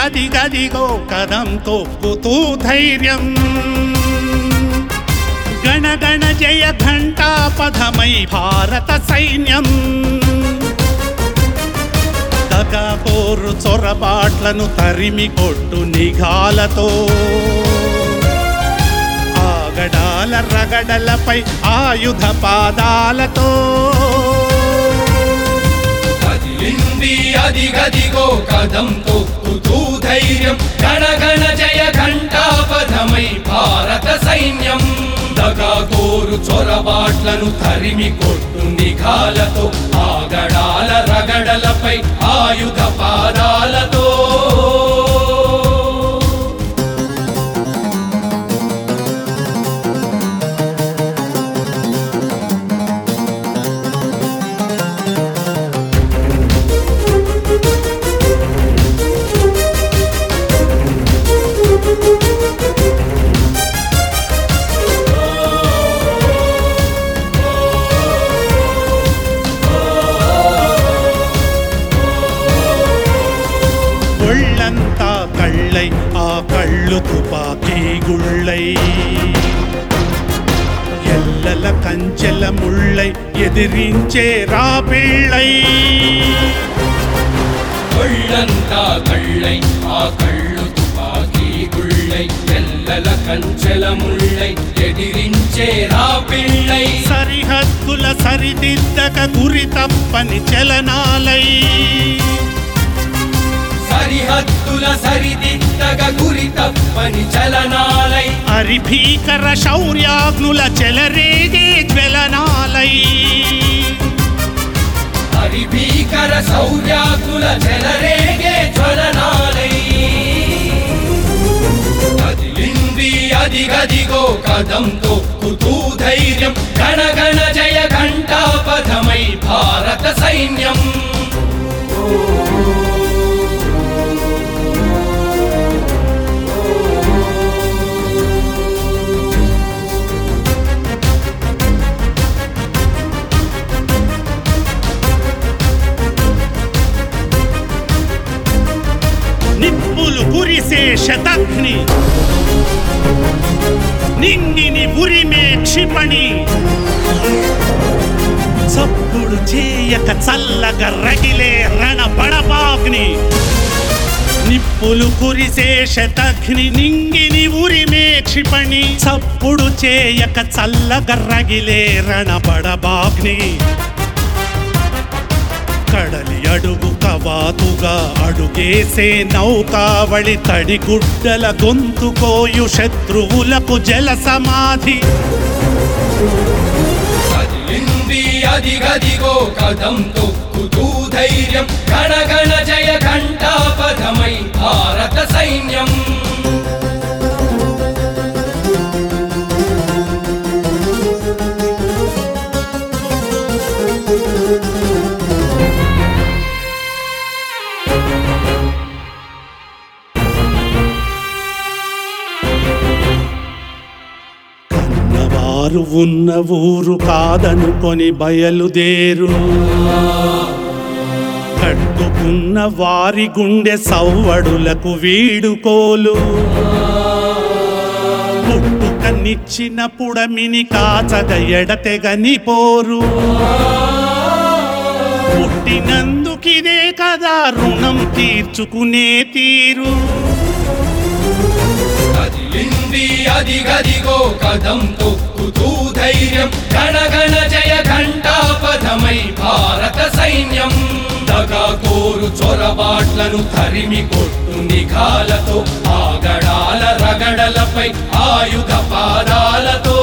అదిగదిగో కదం తొక్కుతూ ధైర్యం గణగణ జయ ఘంటా పదమై భారత సైన్యం దగా పోరు చొరబాట్లను తరిమి కొట్టు నిఘాలతో ఆగడాల రగడలపై ఆయుధ పాదాలతో కదిలింది అదిగదిగో కదం తొక్కుతూ ధైర్యం గణగణ జయ ఘంటాపథమై భారత సైన్యం దగా కోరు చొరబాట్లను తరిమి కొట్టు నిఘాలతో ఆగడాల రగడలపై ఆయుధ పాదాలతో ఒళ్ళంతా కళ్ళై ఆ కళ్ళు తుపాకీ గుళ్ళై ఎల్లల కంచెల ముళ్ళై ఎదిరించే రాపిళ్ళై ఒళ్ళంతా కళ్ళై ఆ కళ్ళు తుపాకీ గుళ్ళై ఎల్లల కంచెల ముళ్ళై ఎదిరించే రాపిళ్ళై సరిహద్దుల సరిదిద్దక గురి తప్పని చలనాలై సరిహద్దుల సరిదిద్దగ గురి తప్పని చలనాలై అరిభీకర శౌర్యాగ్నుల చెలరేగే జ్వలనాలై హరిభీకర శౌర్యాకుల చెలరేగే జ్వలనాలై కదిలింది అదిగదిగో కదం తొక్కుతూ ధైర్యం గణగణ జయ ఘంటాపథమై భారత సైన్యం నిప్పులు కురిసే శతఘ్ని నింగిని ఉరిమే క్షిపణి చప్పుడు చేయక చల్లగా రగిలే రణ బడబాగ్ని నిప్పులు కురిసే శతఘ్ని నింగిని ఉరిమే క్షిపణి చప్పుడు చేయక చల్లగా రగిలే రణ బడబాగ్ని కడలి అడుగు కవాతుగా అడుగేసే నౌకావళి తడిగుడ్డల గొంతుకోయు శత్రువులకు జల సమాధి కదిలింది అదిగదిగో కదం తొక్కుతూ ధైర్యం గణగణ జయ ఘంటాపథమై భారత సైన్యం కన్నవారు ఉన్న ఊరు కాదనుకొని బయలుదేరు కట్టుకున్న వారి గుండె సవ్వడులకు వీడుకోలు పుట్టుకనిచ్చిన పుడమిని కాచగ ఎడతెగని పోరు పుట్టినందుకిదే కదా రుణం తీర్చుకునే తీరు కదిలింది అదిగదిగో కదం తొక్కుతూ ధైర్యం గణగణ జయ ఘంటాపథమై భారత సైన్యం దగా కోరు చొరబాట్లను తరిమి కొట్టు నిఘాలతో ఆగడాల రగడలపై ఆయుధ పాదాలతో